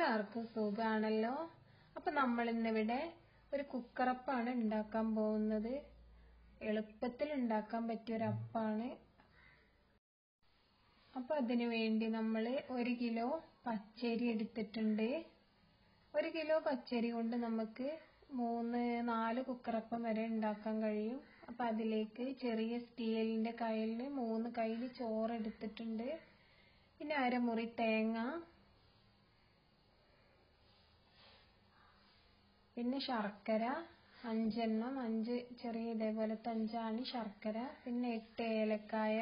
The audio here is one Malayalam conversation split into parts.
എല്ലാവർക്കും സുഖാണല്ലോ അപ്പൊ നമ്മൾ ഇന്നിവിടെ ഒരു കുക്കറപ്പാണ് ഉണ്ടാക്കാൻ പോകുന്നത് എളുപ്പത്തിൽ ഉണ്ടാക്കാൻ പറ്റിയ ഒരു അപ്പാണ് അപ്പൊ അതിനു വേണ്ടി നമ്മൾ ഒരു കിലോ പച്ചരി എടുത്തിട്ടുണ്ട് ഒരു കിലോ പച്ചരി കൊണ്ട് നമുക്ക് മൂന്ന് നാല് കുക്കറപ്പം വരെ ഉണ്ടാക്കാൻ കഴിയും അപ്പൊ അതിലേക്ക് ചെറിയ സ്റ്റീലിന്റെ കയ്യിൽ മൂന്ന് കയ്യിൽ ചോറ് എടുത്തിട്ടുണ്ട് പിന്നെ അരമുറി തേങ്ങ പിന്നെ ശർക്കര അഞ്ചെണ്ണം അഞ്ച് ചെറിയ ഇതേപോലത്തെ അഞ്ചാണ് ശർക്കര പിന്നെ എട്ട് ഏലക്കായ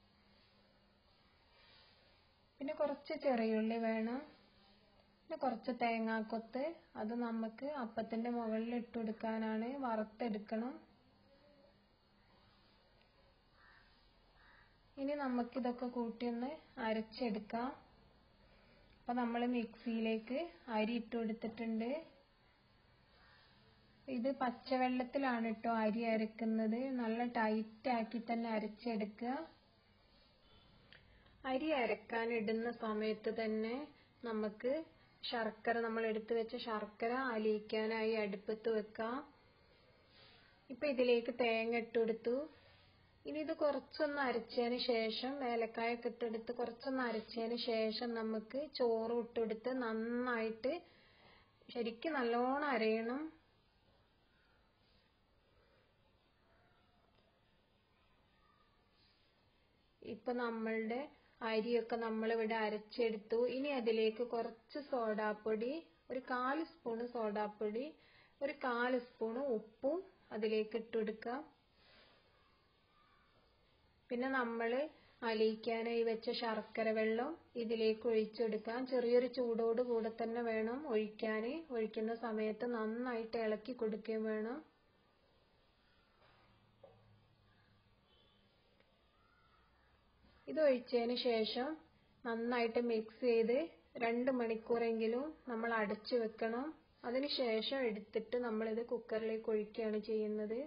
പിന്നെ കുറച്ച് ചെറിയുള്ളി വേണം പിന്നെ കുറച്ച് തേങ്ങാക്കൊത്ത് അത് നമുക്ക് അപ്പത്തിന്റെ മുകളിൽ ഇട്ട് കൊടുക്കാനാണ് വറുത്തെടുക്കണം ഇനി നമുക്കിതൊക്കെ കൂട്ടിയൊന്ന് അരച്ചെടുക്കാം അപ്പൊ നമ്മൾ മിക്സിയിലേക്ക് അരി ഇട്ട് കൊടുത്തിട്ടുണ്ട് ഇത് പച്ചവെള്ളത്തിലാണ് കേട്ടോ അരി അരക്കുന്നത് നല്ല ടൈറ്റ് ആക്കി തന്നെ അരച്ചെടുക്കുക അരി അരക്കാൻ ഇടുന്ന സമയത്ത് തന്നെ നമുക്ക് ശർക്കര നമ്മൾ എടുത്തു വെച്ച ശർക്കര അലിയിക്കാനായി അടുപ്പത്ത് വെക്കാം ഇപ്പൊ ഇതിലേക്ക് തേങ്ങ ഇട്ടുകൊടുത്തു ഇനി ഇത് കുറച്ചൊന്ന് അരച്ചതിന് ശേഷം ഏലക്കായൊക്കെ ഇട്ടെടുത്ത് കുറച്ചൊന്ന് അരച്ചതിന് ശേഷം നമുക്ക് ചോറ് ഇട്ടെടുത്ത് നന്നായിട്ട് ശരിക്കും നല്ലോണം അരയണം ഇപ്പൊ നമ്മളുടെ അരിയൊക്കെ നമ്മളിവിടെ അരച്ചെടുത്തു ഇനി അതിലേക്ക് കുറച്ച് സോഡാപ്പൊടി ഒരു കാല് സ്പൂണ് സോഡാപ്പൊടി ഒരു കാല് സ്പൂണ് ഉപ്പും അതിലേക്ക് ഇട്ടുകൊടുക്കാം പിന്നെ നമ്മൾ അലിയിക്കാനായി വെച്ച ശർക്കര വെള്ളം ഇതിലേക്ക് ഒഴിച്ചെടുക്കാം ചെറിയൊരു ചൂടോട് കൂടെ തന്നെ വേണം ഒഴിക്കാൻ ഒഴിക്കുന്ന സമയത്ത് നന്നായിട്ട് ഇളക്കി കൊടുക്കുകയും വേണം ഇത് ഒഴിച്ചതിന് ശേഷം നന്നായിട്ട് മിക്സ് ചെയ്ത് രണ്ട് മണിക്കൂറെങ്കിലും നമ്മൾ അടച്ചു വെക്കണം അതിനുശേഷം എടുത്തിട്ട് നമ്മളിത് കുക്കറിലേക്ക് ഒഴിക്കുകയാണ് ചെയ്യുന്നത്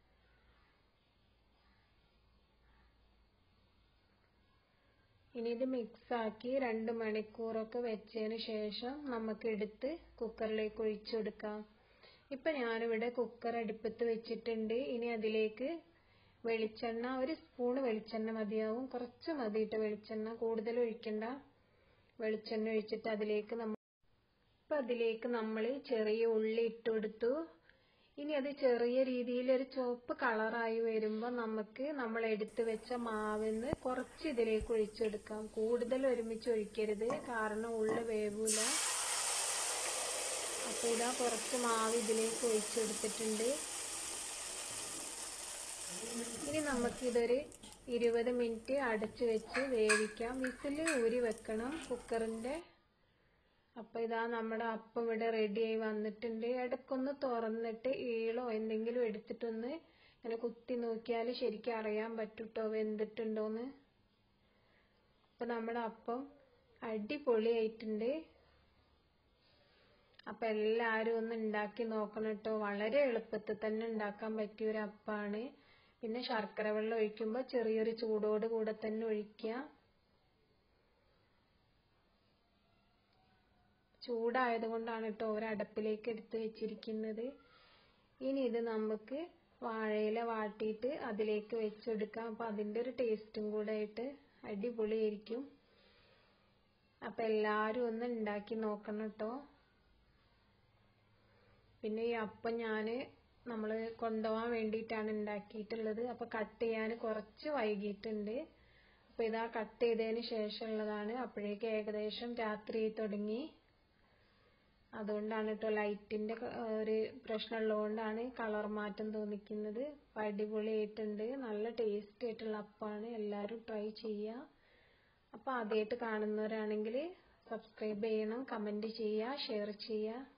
ഇനി ഇത് മിക്സ് ആക്കി രണ്ട് മണിക്കൂറൊക്കെ വെച്ചതിന് ശേഷം നമുക്ക് എടുത്ത് കുക്കറിലേക്ക് ഒഴിച്ചെടുക്കാം ഇപ്പൊ ഞാനിവിടെ കുക്കർ അടുപ്പത്ത് വെച്ചിട്ടുണ്ട് ഇനി അതിലേക്ക് വെളിച്ചെണ്ണ ഒരു സ്പൂണ് വെളിച്ചെണ്ണ മതിയാവും കുറച്ച് മതിയിട്ട് വെളിച്ചെണ്ണ കൂടുതൽ ഒഴിക്കണ്ട വെളിച്ചെണ്ണ ഒഴിച്ചിട്ട് അതിലേക്ക് നമ്മൾ ഇപ്പൊ അതിലേക്ക് നമ്മൾ ചെറിയ ഉള്ളി ഇട്ട് കൊടുത്തു ഇനി അത് ചെറിയ രീതിയിൽ ഒരു ചുവപ്പ് കളറായി വരുമ്പോൾ നമുക്ക് നമ്മൾ എടുത്തു വെച്ച മാവിന്ന് കുറച്ച് ഇതിലേക്ക് ഒഴിച്ചെടുക്കാം കൂടുതൽ ഒരുമിച്ച് ഒഴിക്കരുത് കാരണം ഉള്ളി വേവൂല അപ്പൊ ഇതാ കുറച്ച് മാവ് ഇതിലേക്ക് ഒഴിച്ചെടുത്തിട്ടുണ്ട് ഇനി നമുക്കിതൊരു ഇരുപത് മിനിറ്റ് അടച്ചു വെച്ച് വേവിക്കാം വിസിൽ ഊരി വെക്കണം കുക്കറിന്റെ അപ്പൊ ഇതാ നമ്മുടെ അപ്പം ഇവിടെ റെഡിയായി വന്നിട്ടുണ്ട് ഇടയ്ക്കൊന്ന് തുറന്നിട്ട് ഈളോ എന്തെങ്കിലും എടുത്തിട്ടൊന്ന് ഇങ്ങനെ കുത്തി നോക്കിയാൽ ശരിക്കും അറിയാൻ പറ്റൂട്ടോ വെന്തിട്ടുണ്ടോന്ന് അപ്പൊ നമ്മുടെ അപ്പം അടിപൊളിയായിട്ടുണ്ട് അപ്പൊ എല്ലാരും ഒന്ന് ഉണ്ടാക്കി നോക്കണം കേട്ടോ വളരെ എളുപ്പത്തിൽ തന്നെ ഉണ്ടാക്കാൻ പറ്റിയ ഒരു അപ്പാണ് പിന്നെ ശർക്കര വെള്ളം ഒഴിക്കുമ്പോൾ ചെറിയൊരു ചൂടോട് കൂടെ തന്നെ ഒഴിക്കുക ചൂടായത് കൊണ്ടാണ് കേട്ടോ ഒരടപ്പിലേക്ക് എടുത്ത് വെച്ചിരിക്കുന്നത് ഇനി ഇത് നമുക്ക് വാഴയില വാട്ടിയിട്ട് അതിലേക്ക് വെച്ചെടുക്കാം അപ്പൊ അതിന്റെ ഒരു ടേസ്റ്റും കൂടെ ആയിട്ട് അടിപൊളിയായിരിക്കും അപ്പൊ എല്ലാരും ഒന്ന് ഉണ്ടാക്കി നോക്കണം കേട്ടോ പിന്നെ ഈ അപ്പം ഞാന് നമ്മൾ കൊണ്ടുപോകാൻ വേണ്ടിയിട്ടാണ് ഉണ്ടാക്കിയിട്ടുള്ളത് അപ്പൊ കട്ട് ചെയ്യാൻ കുറച്ച് വൈകിട്ടുണ്ട് അപ്പൊ ഇതാ കട്ട് ചെയ്തതിന് ശേഷമുള്ളതാണ് അപ്പോഴേക്ക് ഏകദേശം രാത്രി തുടങ്ങി അതുകൊണ്ടാണ് കേട്ടോ ലൈറ്റിന്റെ ഒരു പ്രശ്നം ഉള്ളതുകൊണ്ടാണ് കളർ മാറ്റം തോന്നിക്കുന്നത് അപ്പൊ അടിപൊളിയായിട്ടുണ്ട് നല്ല ടേസ്റ്റി ആയിട്ടുള്ള അപ്പാണ് എല്ലാവരും ട്രൈ ചെയ്യുക അപ്പൊ ആദ്യമായിട്ട് കാണുന്നവരാണെങ്കിൽ സബ്സ്ക്രൈബ് ചെയ്യണം കമന്റ് ചെയ്യുക ഷെയർ ചെയ്യുക